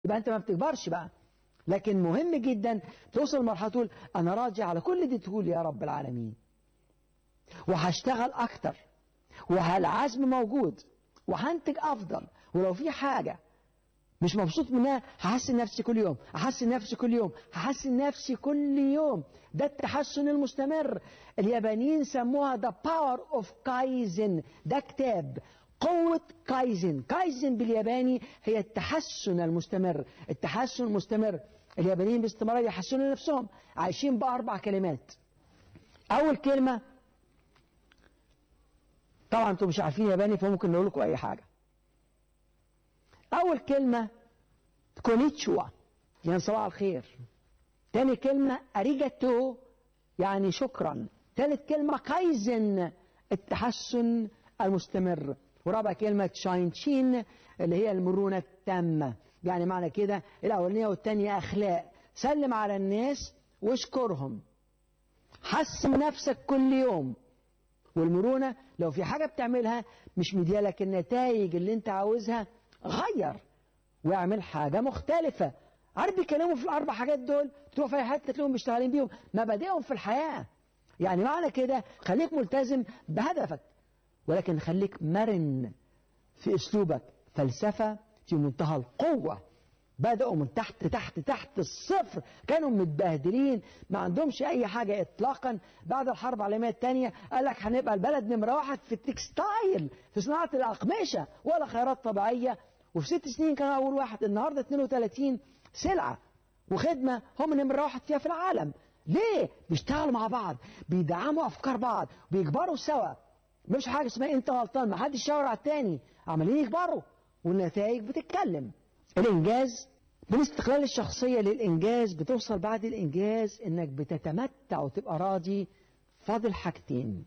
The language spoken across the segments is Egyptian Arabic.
يبقى انت ما بتكبرش بقى لكن مهم جدا توصل لمرحله تقول انا راجع على كل دي تقول يا رب العالمين وهشتغل اكتر وهالعزم موجود وهنتج افضل ولو في حاجه مش مبسوط منها هحسن نفسي كل يوم هحسن نفسي كل يوم هحسن نفسي كل يوم ده التحسن المستمر اليابانيين سموها the power of kaizen ده كتاب قوة كايزن كايزن بالياباني هي التحسن المستمر التحسن المستمر اليابانيين باستمرار يحسنوا نفسهم عايشين بأربع كلمات أول كلمة طبعا انتم مش عارفين ياباني فممكن نقول لكم أي حاجة أول كلمة كونيتشوا يعني صباح الخير تاني كلمة أريجاتو يعني شكرا تالت كلمة كايزن التحسن المستمر ورابع كلمة شاينشين اللي هي المرونة التامة يعني معنى كده الأولانية والتانية أخلاق سلم على الناس واشكرهم حسن نفسك كل يوم والمرونة لو في حاجة بتعملها مش مديالك النتائج اللي انت عاوزها غير واعمل حاجة مختلفة عارف بيتكلموا في الأربع حاجات دول تروح في أي حتة تلاقيهم بيشتغلين بيهم مبادئهم في الحياة يعني معنى كده خليك ملتزم بهدفك ولكن خليك مرن في أسلوبك فلسفة في منتهى القوة بدأوا من تحت تحت تحت الصفر كانوا متبهدلين ما عندهمش أي حاجة إطلاقا بعد الحرب العالمية الثانية قال لك هنبقى البلد نمرة واحد في التكستايل في صناعة الأقمشة ولا خيارات طبيعية وفي ست سنين كانوا أول واحد النهاردة 32 سلعة وخدمة هم نمرة واحد فيها في العالم ليه؟ بيشتغلوا مع بعض بيدعموا أفكار بعض بيكبروا سوا مش حاجة اسمها أنت غلطان ما حدش يشاور على التاني عمالين يكبروا والنتائج بتتكلم الإنجاز من استقلال الشخصية للإنجاز بتوصل بعد الإنجاز إنك بتتمتع وتبقى راضي فاضل حاجتين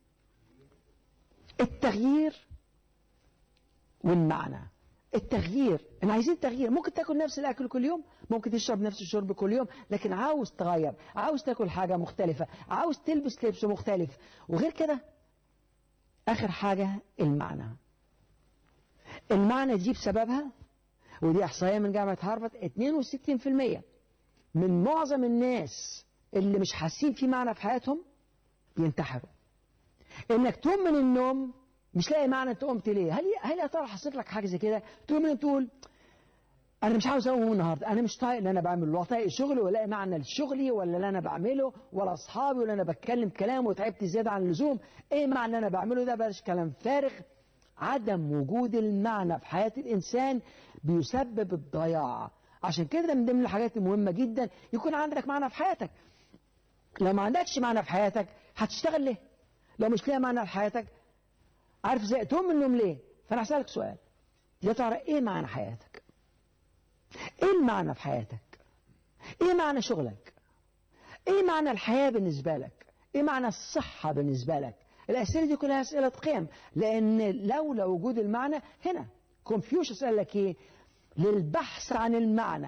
التغيير والمعنى التغيير احنا عايزين تغيير ممكن تاكل نفس الاكل كل يوم ممكن تشرب نفس الشرب كل يوم لكن عاوز تغير عاوز تاكل حاجه مختلفه عاوز تلبس لبس مختلف وغير كده اخر حاجه المعنى المعنى دي بسببها ودي احصائيه من جامعه هارفارد 62% من معظم الناس اللي مش حاسين في معنى في حياتهم بينتحروا انك تقوم من النوم مش لاقي معنى انت قمت ليه هل هل يا ترى حصلت لك حاجه زي كده تقوم من تقول انا مش عاوز اقوم النهارده انا مش طايق اللي انا بعمله ولا طايق شغلي ولا لاقي معنى لشغلي ولا اللي انا بعمله ولا اصحابي ولا انا بتكلم كلام وتعبت زياده عن اللزوم ايه معنى اللي انا بعمله ده بلاش كلام فارغ عدم وجود المعنى في حياه الانسان بيسبب الضياع عشان كده من ضمن الحاجات المهمه جدا يكون عندك معنى في حياتك لو ما عندكش معنى في حياتك هتشتغل ليه لو مش لاقي معنى في حياتك عارف ازاي تقوم من النوم ليه فانا هسالك سؤال يا ترى ايه معنى حياتك ايه المعنى في حياتك ايه معنى شغلك ايه معنى الحياه بالنسبه لك ايه معنى الصحه بالنسبه لك الاسئله دي كلها اسئله قيم لان لولا وجود المعنى هنا كونفيوشس قال لك ايه للبحث عن المعنى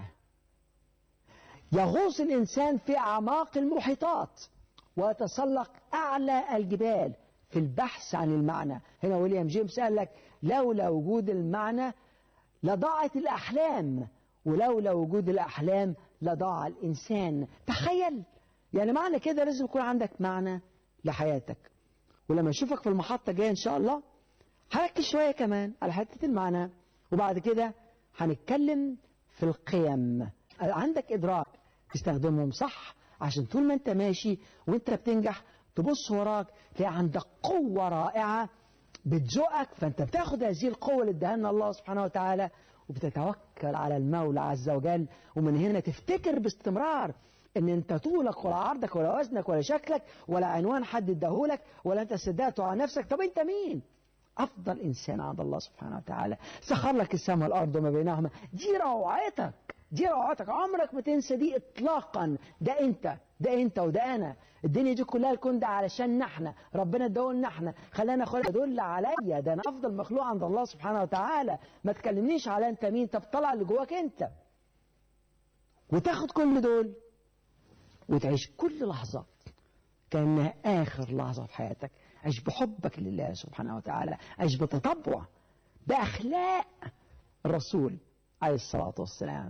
يغوص الانسان في اعماق المحيطات ويتسلق اعلى الجبال في البحث عن المعنى هنا ويليام جيمس قال لك لولا وجود المعنى لضاعت الأحلام ولولا وجود الأحلام لضاع الإنسان تخيل يعني معنى كده لازم يكون عندك معنى لحياتك ولما أشوفك في المحطة جاية إن شاء الله هركز شوية كمان على حتة المعنى وبعد كده هنتكلم في القيم عندك إدراك تستخدمهم صح عشان طول ما أنت ماشي وأنت بتنجح تبص وراك تلاقي عندك قوة رائعة بتزقك فأنت بتاخد هذه القوة اللي اداها لنا الله سبحانه وتعالى وبتتوكل على المولى عز وجل ومن هنا تفتكر باستمرار ان انت طولك ولا عرضك ولا وزنك ولا شكلك ولا عنوان حد اداهولك ولا انت صدقته على نفسك طب انت مين افضل انسان عند الله سبحانه وتعالى سخر لك السماء والارض وما بينهما دي روعتك دي روعتك عمرك ما تنسى دي اطلاقا ده انت ده انت وده انا الدنيا دي كلها الكون ده علشان احنا ربنا اداهولنا احنا خلانا خلق دول عليا ده انا افضل مخلوق عند الله سبحانه وتعالى ما تكلمنيش على انت مين طب طلع اللي جواك انت وتاخد كل دول وتعيش كل لحظة كأنها آخر لحظة في حياتك عيش بحبك لله سبحانه وتعالى عيش بتطبع بأخلاق الرسول عليه الصلاة والسلام